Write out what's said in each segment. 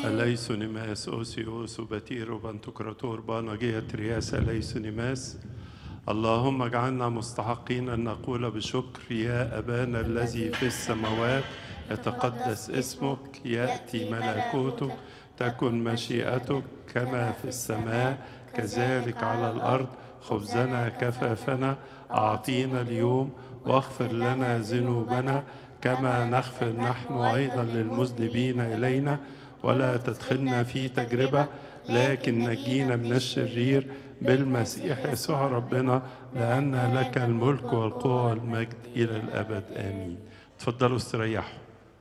أليس نماس أوسيوس بتير بنتكراتور بانجية رياس أليس نماس اللهم اجعلنا مستحقين أن نقول بشكر يا أبانا الذي في السماوات يتقدس اسمك يأتي ملكوتك تكن مشيئتك كما في السماء كذلك على الأرض خبزنا كفافنا أعطينا اليوم واغفر لنا ذنوبنا كما نغفر نحن أيضا للمذنبين إلينا ولا تدخلنا في تجربة لكن نجينا من الشرير بالمسيح يسوع ربنا لأن لك الملك والقوة والمجد إلى الأبد آمين تفضلوا استريحوا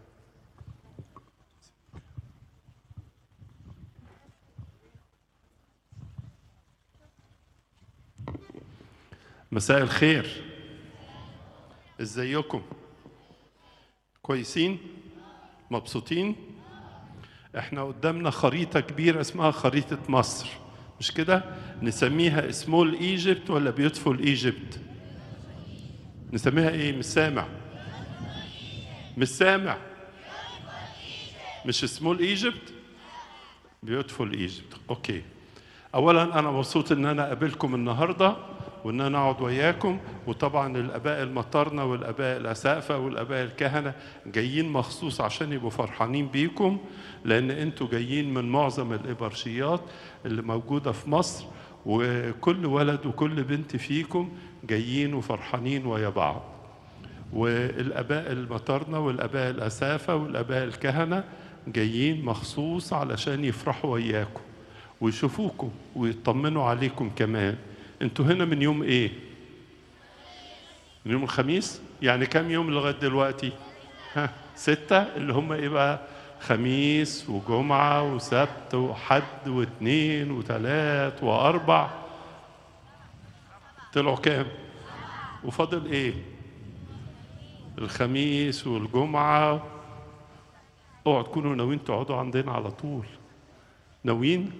مساء الخير ازيكم كويسين مبسوطين احنا قدامنا خريطة كبيرة اسمها خريطة مصر مش كده نسميها سمول ايجيبت ولا بيوتفول ايجيبت نسميها ايه مش سامع مش سامع مش سمول ايجيبت بيوتفول ايجيبت اوكي اولا انا مبسوط ان انا اقابلكم النهارده وان انا اقعد وياكم وطبعا الاباء المطرنه والاباء الاسقفه والاباء الكهنه جايين مخصوص عشان يبقوا فرحانين بيكم لان انتوا جايين من معظم الابرشيات اللي موجوده في مصر وكل ولد وكل بنت فيكم جايين وفرحانين ويا بعض والاباء المطرنه والاباء الاسافه والاباء الكهنه جايين مخصوص علشان يفرحوا وياكم ويشوفوكم ويطمنوا عليكم كمان انتوا هنا من يوم ايه من يوم الخميس يعني كم يوم لغايه دلوقتي ها ستة اللي هم ايه بقى خميس وجمعة وسبت وحد واثنين وثلاث وأربع طلعوا كام وفاضل ايه الخميس والجمعة اوعوا تكونوا ناويين تقعدوا عندنا على طول ناويين